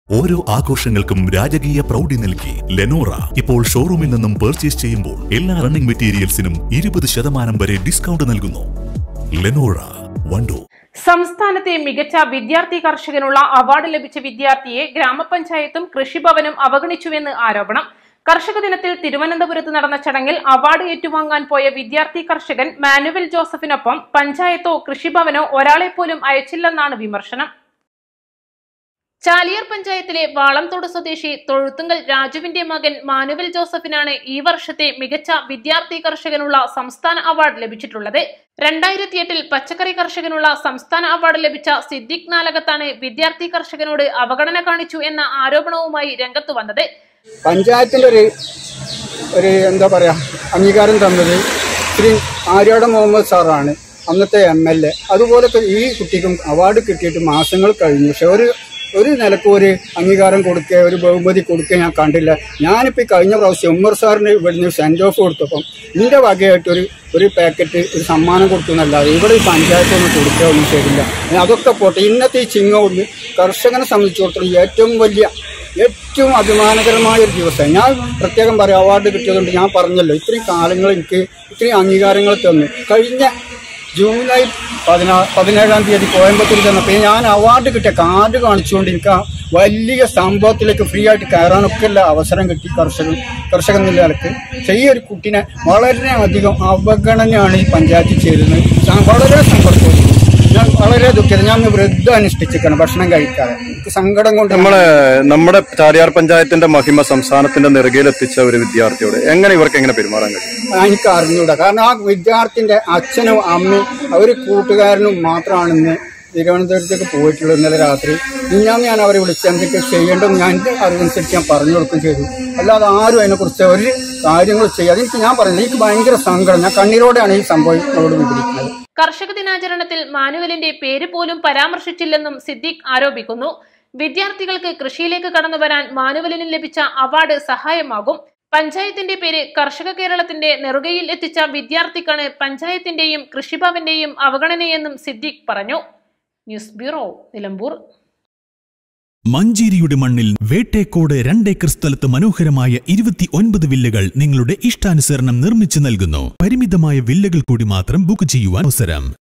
ഓരോ ആഘോഷങ്ങൾക്കും രാജകീയ പ്രൗഢി നൽകി ലെനോറ ഇപ്പോൾ ഷോറൂമിൽ നിന്നും പർച്ചേസ് ചെയ്യുമ്പോൾ എല്ലാ റണ്ണിംഗ് മെറ്റീരിയൽസിനും ഇരുപത് ശതമാനം വരെ ഡിസ്കൗണ്ട് നൽകുന്നു ലെനോറ വണ്ടൂർ സംസ്ഥാനത്തെ മികച്ച വിദ്യാർത്ഥി കർഷകനുള്ള അവാർഡ് ലഭിച്ച വിദ്യാർത്ഥിയെ ഗ്രാമപഞ്ചായത്തും കൃഷിഭവനും അവഗണിച്ചുവെന്ന് ആരോപണം കർഷക ദിനത്തിൽ തിരുവനന്തപുരത്ത് നടന്ന ചടങ്ങിൽ അവാർഡ് ഏറ്റുവാങ്ങാൻ പോയ വിദ്യാർത്ഥി കർഷകൻ മാനുവൽ ജോസഫിനൊപ്പം പഞ്ചായത്തോ കൃഷിഭവനോ ഒരാളെ പോലും അയച്ചില്ലെന്നാണ് വിമർശനം ചാലിയാർ പഞ്ചായത്തിലെ വാളംതോട് സ്വദേശി തൊഴുത്തുങ്കൽ രാജുവിന്റെ മകൻ മാനുവൽ ജോസഫിനാണ് ഈ വർഷത്തെ മികച്ച വിദ്യാർത്ഥി കർഷകനുള്ള സംസ്ഥാന അവാർഡ് ലഭിച്ചിട്ടുള്ളത് രണ്ടായിരത്തി എട്ടിൽ പച്ചക്കറി കർഷകനുള്ള സംസ്ഥാന അവാർഡ് ലഭിച്ച സിദ്ദിഖ് നാലകത്താണ് വിദ്യാർത്ഥി കർഷകനോട് അവഗണന കാണിച്ചു എന്ന ആരോപണവുമായി രംഗത്തു വന്നത് പഞ്ചായത്തിൻ്റെ ഒരു ഒരു എന്താ പറയുക അംഗീകാരം തന്നത് ശ്രീ ആര്യാട് മുഹമ്മദ് സാറാണ് അന്നത്തെ എം എൽ എ അതുപോലത്തെ ഈ കുട്ടിക്കും അവാർഡ് കിട്ടിയിട്ട് മാസങ്ങൾ കഴിഞ്ഞു പക്ഷെ ഒരു ഒരു നിലക്കും ഒരു അംഗീകാരം കൊടുക്കുക ഒരു ബഹുമതി കൊടുക്കുക ഞാൻ കണ്ടില്ല ഞാനിപ്പോൾ ഈ കഴിഞ്ഞ പ്രാവശ്യം ഉമ്മർ സാറിന് ഇവിടുന്ന് സെൻഡ് ഓഫ് കൊടുത്തപ്പം ഇതിൻ്റെ വകയായിട്ട് ഒരു ഒരു പാക്കറ്റ് ഒരു സമ്മാനം കൊടുത്തു എന്നല്ലാതെ ഇവിടെ ഈ പഞ്ചായത്തൊന്നും കൊടുക്കുക ഒന്നും ശരിയില്ല അതൊക്കെ പോട്ടെ ഇന്നത്തെ ഈ ചിങ്ങ കർഷകനെ സംബന്ധിച്ചിടത്തോളം ഏറ്റവും വലിയ ഏറ്റവും അഭിമാനകരമായ ഒരു ദിവസം ഞാൻ പ്രത്യേകം പറയാം അവാർഡ് കിട്ടിയതുകൊണ്ട് ഞാൻ പറഞ്ഞല്ലോ ഇത്രയും കാലങ്ങൾ എനിക്ക് ഇത്രയും അംഗീകാരങ്ങൾ തന്നു കഴിഞ്ഞ ജൂലൈ പതിനാ പതിനേഴാം തീയതി കോയമ്പത്തൂർ ചെന്നപ്പോൾ ഞാൻ അവാർഡ് കിട്ടിയ കാർഡ് കാണിച്ചുകൊണ്ട് എനിക്ക് ആ വലിയ സംഭവത്തിലേക്ക് ഫ്രീ ആയിട്ട് കയറാനൊക്കെ ഉള്ള അവസരം കിട്ടി കർഷകൻ കർഷകൻ എന്നുള്ള നിലക്ക് പക്ഷേ ഈ ഒരു കുട്ടീനെ വളരെയധികം അവഗണനയാണ് ഈ പഞ്ചായത്തിൽ ചെയ്തത് ഞാൻ വളരെ സങ്കടത്തോടെ ഞാൻ വളരെ ദുഃഖിത ഞാൻ ഒന്ന് വ്രതം അനുഷ്ഠിച്ചിരിക്കണം ഭക്ഷണം കഴിക്കാതെ എനിക്ക് സങ്കടം കൊണ്ട് നമ്മള് നമ്മുടെ ചാലിയാർ പഞ്ചായത്തിന്റെ മഹിമ സംസ്ഥാനത്തിന്റെ നെറുകയിലെത്തിച്ച ഒരു വിദ്യാർത്ഥിയോട് എങ്ങനെ ഇവർക്ക് എങ്ങനെ പെരുമാറാൻ കഴിയും എനിക്ക് അറിഞ്ഞൂടാ കാരണം ആ വിദ്യാർത്ഥിന്റെ അച്ഛനും അമ്മയും അവര് കൂട്ടുകാരനും മാത്രമാണെന്ന് തിരുവനന്തപുരത്തേക്ക് പോയിട്ടുള്ളത് ഇന്നലെ രാത്രി ഞാൻ ഞാൻ അവരെ വിളിച്ച് എന്തൊക്കെ ചെയ്യേണ്ടതെന്ന് ഞാൻ എൻ്റെ അറിവനുസരിച്ച് ഞാൻ പറഞ്ഞു കൊടുക്കുകയും ചെയ്തു അല്ലാതെ ആരും അതിനെക്കുറിച്ച് ഒരു കാര്യങ്ങൾ ചെയ്യാതെ എനിക്ക് ഞാൻ പറഞ്ഞില്ല എനിക്ക് ഭയങ്കര സങ്കടം ഞാൻ കണ്ണീരോടെയാണ് ഈ സംഭവം അവരോട് വിവരിക്കുന്നത് കർഷക ദിനാചരണത്തിൽ മാനുവലിന്റെ പേര് പോലും പരാമർശിച്ചില്ലെന്നും സിദ്ദീഖ് ആരോപിക്കുന്നു വിദ്യാർത്ഥികൾക്ക് കൃഷിയിലേക്ക് കടന്നു വരാൻ മാനുവലിന് ലഭിച്ച അവാർഡ് സഹായമാകും പഞ്ചായത്തിന്റെ പേര് കർഷക കേരളത്തിന്റെ നെറുകയിൽ എത്തിച്ച വിദ്യാർത്ഥിക്കാണ് പഞ്ചായത്തിന്റെയും കൃഷിഭവന്റെയും അവഗണനയെന്നും സിദ്ദീഖ് പറഞ്ഞു ന്യൂസ് ബ്യൂറോ നിലമ്പൂർ മഞ്ചേരിയുടെ മണ്ണിൽ വേട്ടേക്കോട് രണ്ടേക്കർ സ്ഥലത്ത് മനോഹരമായ ഇരുപത്തി ഒൻപത് വില്ലകൾ നിങ്ങളുടെ ഇഷ്ടാനുസരണം നിർമ്മിച്ചു നൽകുന്നു പരിമിതമായ വില്ലകൾ കൂടി മാത്രം ബുക്ക് ചെയ്യുവാൻ അവസരം